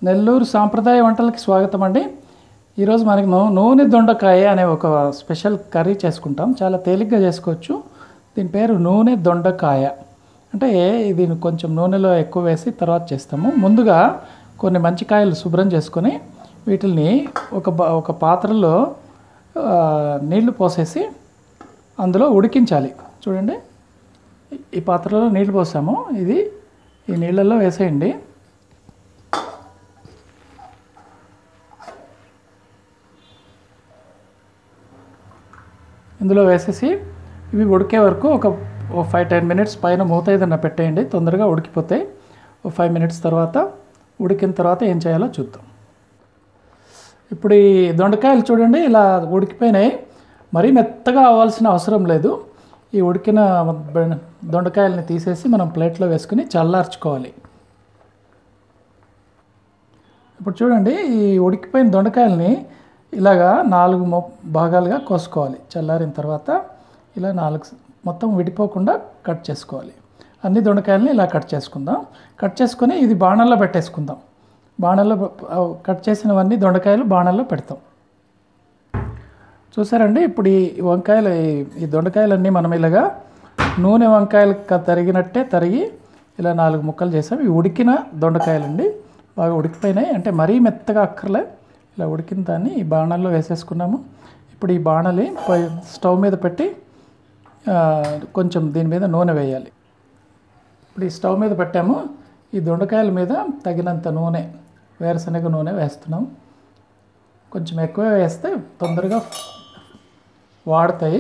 నెల్లూరు సాంప్రదాయ వంటలకి స్వాగతం అండి ఈరోజు మనకి నూ- నూనె దొండకాయ అనే ఒక స్పెషల్ కర్రీ చేసుకుంటాం చాలా తేలిగ్గా చేసుకోవచ్చు దీని పేరు నూనె దొండకాయ అంటే దీన్ని కొంచెం నూనెలో ఎక్కువ వేసి తర్వాత చేస్తాము ముందుగా కొన్ని మంచి కాయలు శుభ్రం చేసుకొని వీటిని ఒక బ- ఒక పాత్రలో ఆ, నీళ్లు పోసేసి అందులో ఉడికించాలి చూడండి ఈ పాత్రలో నీళ్ళు పోసాము ఇది ఈ నీళ్ళల్లో వేసేయండి ఇందులో వేసేసి ఇవి ఉడికే వరకు ఒక ఫైవ్ టెన్ మినిట్స్ పైన మూత ఏదైనా పెట్టేయండి తొందరగా ఉడికిపోతాయి ఒక ఫైవ్ మినిట్స్ తర్వాత ఉడికిన తర్వాత ఏం చేయాలో చూద్దాం ఇప్పుడు ఈ దొండకాయలు చూడండి ఇలా ఉడికిపోయినాయి మరీ మెత్తగా అవ్వాల్సిన అవసరం లేదు ఈ ఉడికిన బె- దొండకాయలని తీసేసి మనం ప్లేట్లో వేసుకుని చల్లార్చుకోవాలి ఇప్పుడు చూడండి ఈ ఉడికిపోయిన దొండకాయలని ఇలాగా నాలుగు మొ భాగాలుగా కోసుకోవాలి చల్లారిన తర్వాత ఇలా నాలుగు స- మొత్తం విడిపోకుండా కట్ చేసుకోవాలి అన్ని దొండకాయలని ఇలా కట్ చేసుకుందాం కట్ చేసుకొని ఇది బాణల్లో పెట్టేసుకుందాం బాణల్లో పె- ఆ కట్ చేసినవన్నీ దొండకాయలు బాణల్లో పెడతాం చూసారండి ఇప్పుడు ఈ వంకాయలు ఈ- ఈ దొండకాయలన్నీ మనం ఇలాగా నూనె వంకాయలు క- తరిగినట్టే తరిగి ఇలా నాలుగు ముక్కలు చేసాం ఇవి ఉడికిన దొండకాయలండి బాగా ఉడికిపోయినాయి అంటే మరీ మెత్తగా అక్కర్లే ఇలా ఉడికిన దాన్ని ఈ బాణల్లో వేసేసుకున్నాము ఇప్పుడు ఈ బాణలి పై- స్టవ్ మీద పెట్టి ఆ, కొంచెం దీని మీద నూనె వేయాలి ఇప్పుడు ఈ స్టవ్ మీద పెట్టాము ఈ దొండకాయల మీద తగినంత నూనె వేరుశనగ నూనె వేస్తున్నాం కొంచెం ఎక్కువ వేస్తే తొందరగా వాడతాయి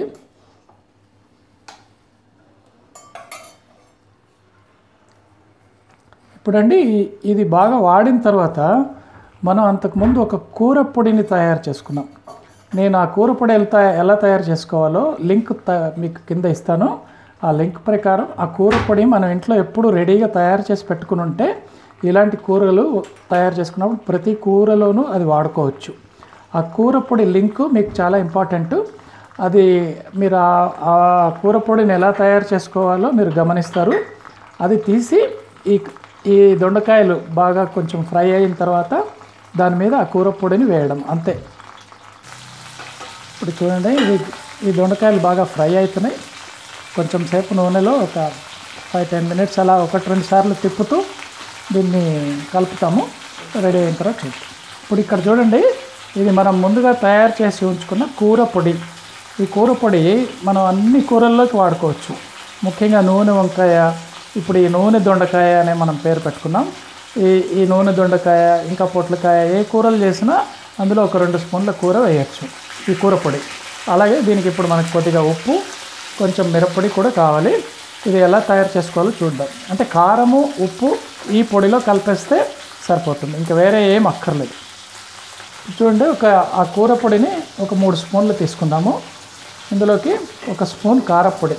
ఇప్పుడండి ఈ- ఇది బాగా వాడిన తర్వాత మనం అంతకుముందు ఒక కూర పొడిని తయారు చేసుకున్నాం నేను ఆ కూర పొడి ఎలా తయా- ఎలా తయారు చేసుకోవాలో లింక్ త మీకు కింద ఇస్తాను ఆ లింక్ ప్రకారం ఆ కూర పొడి మనం ఇంట్లో ఎప్పుడు రెడీగా తయారు చేసి పెట్టుకుని ఉంటే ఇలాంటి కూరలు తయారు చేసుకున్నప్పుడు ప్రతి కూరలోనూ అది వాడుకోవచ్చు ఆ కూర పొడి లింక్ మీకు చాలా ఇంపార్టెంట్ అది మీరు ఆ- ఆ కూర పొడిని ఎలా తయారు చేసుకోవాలో మీరు గమనిస్తారు అది తీసి ఈ ఈ దొండకాయలు బాగా కొంచెం ఫ్రై అయిన తర్వాత దాని మీద ఆ కూర పొడిని వేయడం అంతే ఇప్పుడు చూడండి ఇది ఈ దొండకాయలు బాగా ఫ్రై అవుతున్నాయి కొంచెం సేపు నూనెలో ఒక ఫైవ్ టెన్ మినిట్స్ అలా ఒకటి రెండు సార్లు తిప్పుతూ దీన్ని కలుపుతాము రెడీ అయిన తర్వాత చూద్దాం ఇప్పుడు ఇక్కడ చూడండి ఇది మనం ముందుగా తయారు చేసి ఉంచుకున్న కూర పొడి ఈ కూర పొడి మనం అన్ని కూరల్లోకి వాడుకోవచ్చు ముఖ్యంగా నూనె వంకాయ ఇప్పుడు ఈ నూనె దొండకాయ అనే మనం పేరు పెట్టుకున్నాం ఈ ఈ నూనె దొండకాయ ఇంకా పొట్లకాయ ఏ కూరలు చేసినా అందులో ఒక రెండు స్పూన్ల కూర వేయచ్చు ఈ కూర పొడి అలాగే దీనికి ఇప్పుడు మనకు కొద్దిగా ఉప్పు కొంచెం మిరప్పొడి కూడా కావాలి ఇది ఎలా తయారు చేసుకోవాలో చూద్దాం అంటే కారము ఉప్పు ఈ పొడిలో కలిపేస్తే సరిపోతుంది ఇంకా వేరే ఏం అక్కర్లేదు చూడండి ఒక ఆ కూర పొడిని ఒక మూడు స్పూన్లు తీసుకుందాము ఇందులోకి ఒక స్పూన్ కారపొడి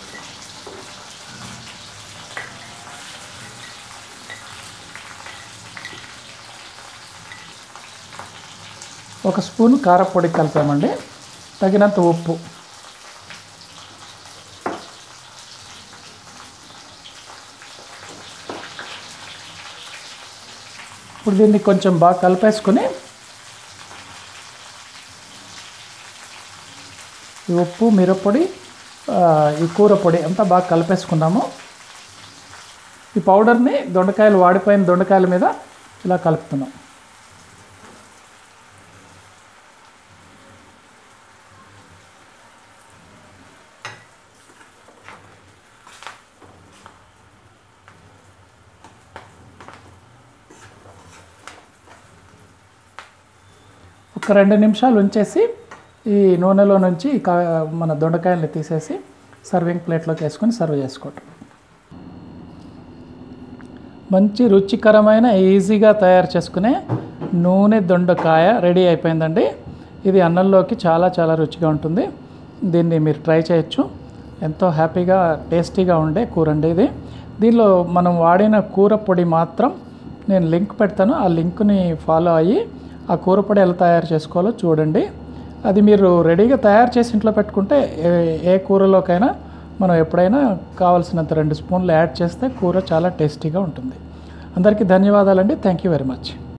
ఒక స్పూన్ కారపొడి కలిపామండి తగినంత ఉప్పు ఇప్పుడు దీన్ని కొంచెం బాగా కలిపేసుకొని ఈ ఉప్పు మిరప్పొడి ఆ, ఈ కూర పొడి అంతా బాగా కలిపేసుకున్నాము ఈ పౌడర్ని దొండకాయలు వాడిపోయిన దొండకాయల మీద ఇలా కలుపుతున్నాం ఒక రెండు నిమిషాలు ఉంచేసి ఈ నూనెలో నుంచి ఈ కా మన దొండకాయల్ని తీసేసి సర్వింగ్ ప్లేట్లోకి వేసుకొని సర్వ్ చేసుకోవటం మంచి రుచికరమైన ఈజీగా తయారు చేసుకునే నూనె దొండకాయ రెడీ అయిపోయిందండి ఇది అన్నంలోకి చాలా చాలా రుచిగా ఉంటుంది దీన్ని మీరు ట్రై చేయొచ్చు ఎంతో హ్యాపీగా టేస్టీగా ఉండే కూర అండి ఇది దీనిలో మనం వాడిన కూర పొడి మాత్రం నేను లింక్ పెడతాను ఆ లింక్ని ఫాలో అయ్యి ఆ కూర పొడి ఎలా తయారు చేసుకోవాలో చూడండి అది మీరు రెడీగా తయారు చేసి ఇంట్లో పెట్టుకుంటే ఏ ఏ కూరలోకైనా మనం ఎప్పుడైనా కావాల్సినంత రెండు స్పూన్లు యాడ్ చేస్తే కూర చాలా టేస్టీగా ఉంటుంది అందరికీ ధన్యవాదాలండి థ్యాంక్ యూ వెరీ మచ్